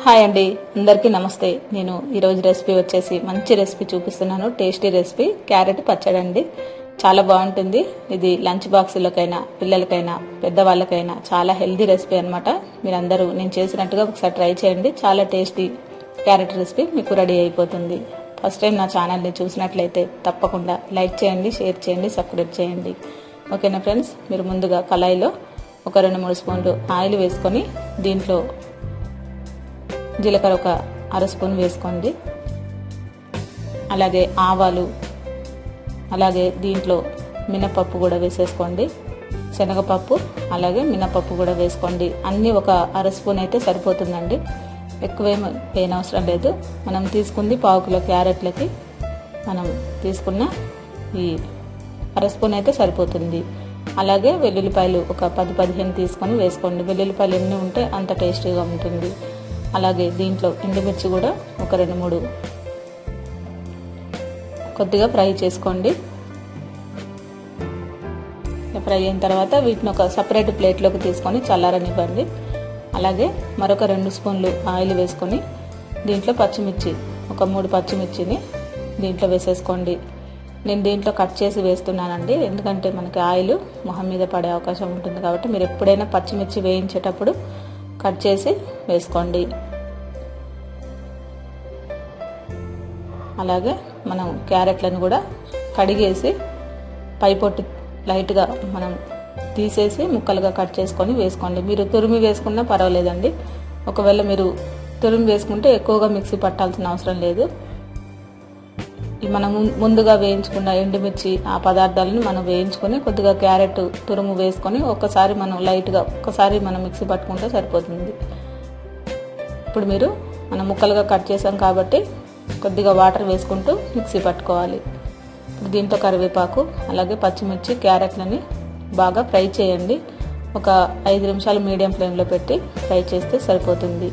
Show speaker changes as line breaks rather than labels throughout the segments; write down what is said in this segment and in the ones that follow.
hi అండి అందరికీ నమస్తే నేను ఈరోజు రెసిపీ వచ్చేసి మంచి రెసిపీ చూపిస్తున్నాను టేస్టీ రెసిపీ క్యారెట్ పచ్చడి అండి చాలా బాగుంటుంది ఇది లంచ్ బాక్సులకైనా పిల్లలకైనా పెద్దవాళ్ళకైనా చాలా హెల్దీ రెసిపీ అనమాట మీరందరూ నేను చేసినట్టుగా ఒకసారి ట్రై చేయండి చాలా టేస్టీ క్యారెట్ రెసిపీ మీకు రెడీ అయిపోతుంది ఫస్ట్ టైం నా ఛానల్ని చూసినట్లయితే తప్పకుండా లైక్ చేయండి షేర్ చేయండి సబ్స్క్రైబ్ చేయండి ఓకేనా ఫ్రెండ్స్ మీరు ముందుగా కళాయిలో ఒక రెండు మూడు స్పూన్లు ఆయిల్ వేసుకొని దీంట్లో జీలకర్ర ఒక అర స్పూన్ వేసుకోండి అలాగే ఆవాలు అలాగే దీంట్లో మినపప్పు కూడా వేసేసుకోండి శనగపప్పు అలాగే మినపప్పు కూడా వేసుకోండి అన్నీ ఒక అర స్పూన్ అయితే సరిపోతుందండి ఎక్కువేం వేయనవసరం లేదు మనం తీసుకుంది పావు కిలో క్యారెట్లకి మనం తీసుకున్న ఈ అర స్పూన్ అయితే సరిపోతుంది అలాగే వెల్లుల్లిపాయలు ఒక పది పదిహేను తీసుకొని వేసుకోండి వెల్లుల్లిపాయలు ఎన్ని ఉంటే అంత టేస్టీగా ఉంటుంది అలాగే దీంట్లో ఎండుమిర్చి కూడా ఒక రెండు మూడు కొద్దిగా ఫ్రై చేసుకోండి ఫ్రై అయిన తర్వాత వీటిని ఒక సపరేట్ ప్లేట్లోకి తీసుకొని చల్లారనివ్వండి అలాగే మరొక రెండు స్పూన్లు ఆయిల్ వేసుకొని దీంట్లో పచ్చిమిర్చి ఒక మూడు పచ్చిమిర్చిని దీంట్లో వేసేసుకోండి నేను దీంట్లో కట్ చేసి వేస్తున్నానండి ఎందుకంటే మనకి ఆయిల్ మొహం మీద పడే అవకాశం ఉంటుంది కాబట్టి మీరు ఎప్పుడైనా పచ్చిమిర్చి వేయించేటప్పుడు కట్ చేసి వేసుకోండి అలాగే మనం క్యారెట్లను కూడా కడిగేసి పై పొట్టు లైట్గా మనం తీసేసి ముక్కలుగా కట్ చేసుకొని వేసుకోండి మీరు తురిమి వేసుకున్నా పర్వాలేదండి ఒకవేళ మీరు తురిమి వేసుకుంటే ఎక్కువగా మిక్సీ పట్టాల్సిన అవసరం లేదు మనం ముందుగా వేయించుకున్న ఎండుమిర్చి ఆ పదార్థాలను మనం వేయించుకొని కొద్దిగా క్యారెట్ తురుము వేసుకొని ఒక్కసారి మనం లైట్గా ఒక్కసారి మనం మిక్సీ పట్టుకుంటే సరిపోతుంది ఇప్పుడు మీరు మనం ముక్కలుగా కట్ చేసాం కాబట్టి కొద్దిగా వాటర్ వేసుకుంటూ మిక్సీ పట్టుకోవాలి ఇప్పుడు దీంతో కరివేపాకు అలాగే పచ్చిమిర్చి క్యారెట్లని బాగా ఫ్రై చేయండి ఒక ఐదు నిమిషాలు మీడియం ఫ్లేమ్లో పెట్టి ఫ్రై చేస్తే సరిపోతుంది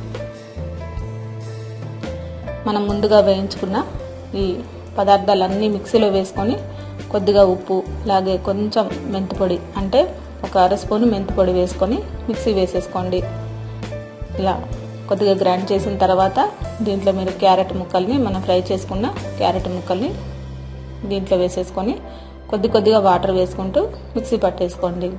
మనం ముందుగా వేయించుకున్న ఈ పదార్థాలన్నీ మిక్సీలో వేసుకొని కొద్దిగా ఉప్పు అలాగే కొంచెం మెంతిపొడి అంటే ఒక అర స్పూన్ మెంతిపొడి వేసుకొని మిక్సీ వేసేసుకోండి ఇలా కొద్దిగా గ్రైండ్ చేసిన తర్వాత దీంట్లో మీరు క్యారెట్ ముక్కల్ని మనం ఫ్రై చేసుకున్న క్యారెట్ ముక్కల్ని దీంట్లో వేసేసుకొని కొద్ది కొద్దిగా వాటర్ వేసుకుంటూ మిక్సీ పట్టేసుకోండి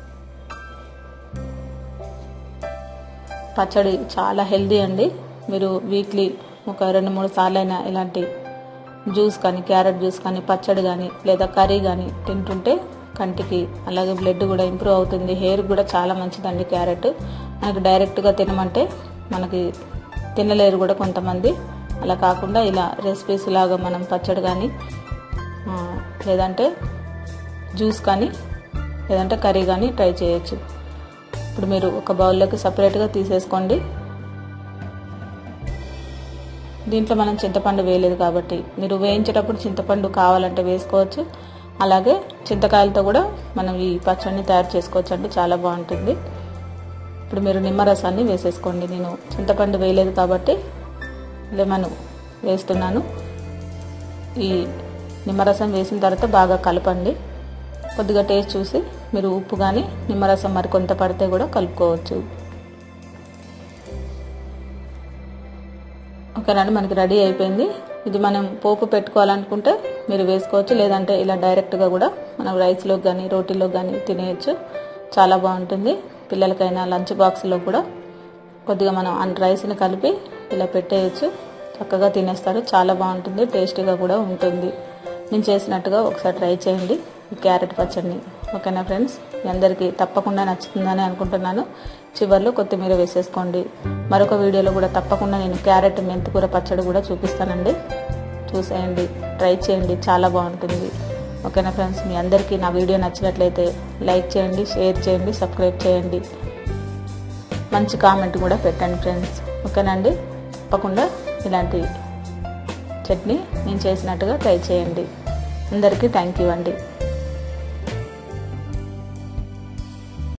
పచ్చడి చాలా హెల్దీ అండి మీరు వీక్లీ ఒక రెండు మూడు సార్లు అయినా ఇలాంటి జ్యూస్ కానీ క్యారెట్ జ్యూస్ కానీ పచ్చడి కానీ లేదా కర్రీ కానీ తింటుంటే కంటికి అలాగే బ్లడ్ కూడా ఇంప్రూవ్ అవుతుంది హెయిర్ కూడా చాలా మంచిదండి క్యారెట్ మనకి డైరెక్ట్గా తినమంటే మనకి తినలేరు కూడా కొంతమంది అలా కాకుండా ఇలా రెసిపీస్ లాగా మనం పచ్చడి కానీ లేదంటే జ్యూస్ కానీ లేదంటే కర్రీ కానీ ట్రై చేయొచ్చు ఇప్పుడు మీరు ఒక బౌల్లోకి సపరేట్గా తీసేసుకోండి దీంట్లో మనం చింతపండు వేయలేదు కాబట్టి మీరు వేయించేటప్పుడు చింతపండు కావాలంటే వేసుకోవచ్చు అలాగే చింతకాయలతో కూడా మనం ఈ పచ్చడిని తయారు చేసుకోవచ్చు అంటే చాలా బాగుంటుంది ఇప్పుడు మీరు నిమ్మరసాన్ని వేసేసుకోండి నేను చింతపండు వేయలేదు కాబట్టి లెమన్ వేస్తున్నాను ఈ నిమ్మరసం వేసిన తర్వాత బాగా కలపండి కొద్దిగా టేస్ట్ చూసి మీరు ఉప్పు కానీ నిమ్మరసం మరి కొంత పడితే కూడా కలుపుకోవచ్చు ఓకేనండి మనకి రెడీ అయిపోయింది ఇది మనం పోపు పెట్టుకోవాలనుకుంటే మీరు వేసుకోవచ్చు లేదంటే ఇలా డైరెక్ట్గా కూడా మనం రైస్లోకి కానీ రోటీలోకి కానీ తినేయచ్చు చాలా బాగుంటుంది పిల్లలకైనా లంచ్ బాక్స్లో కూడా కొద్దిగా మనం రైస్ని కలిపి ఇలా పెట్టేయచ్చు చక్కగా తినేస్తారు చాలా బాగుంటుంది టేస్టీగా కూడా ఉంటుంది నేను చేసినట్టుగా ఒకసారి ట్రై చేయండి ఈ క్యారెట్ పచ్చడిని ఓకేనా ఫ్రెండ్స్ మీ అందరికీ తప్పకుండా నచ్చుతుందని అనుకుంటున్నాను చివరిలో కొత్తిమీర వేసేసుకోండి మరొక వీడియోలో కూడా తప్పకుండా నేను క్యారెట్ మెంతికూర పచ్చడి కూడా చూపిస్తానండి చూసేయండి ట్రై చేయండి చాలా బాగుంటుంది ఓకేనా ఫ్రెండ్స్ మీ అందరికీ నా వీడియో నచ్చినట్లయితే లైక్ చేయండి షేర్ చేయండి సబ్స్క్రైబ్ చేయండి మంచి కామెంట్ కూడా పెట్టండి ఫ్రెండ్స్ ఓకేనండి తప్పకుండా ఇలాంటి చట్నీ నేను చేసినట్టుగా ట్రై చేయండి అందరికీ థ్యాంక్ యూ అండి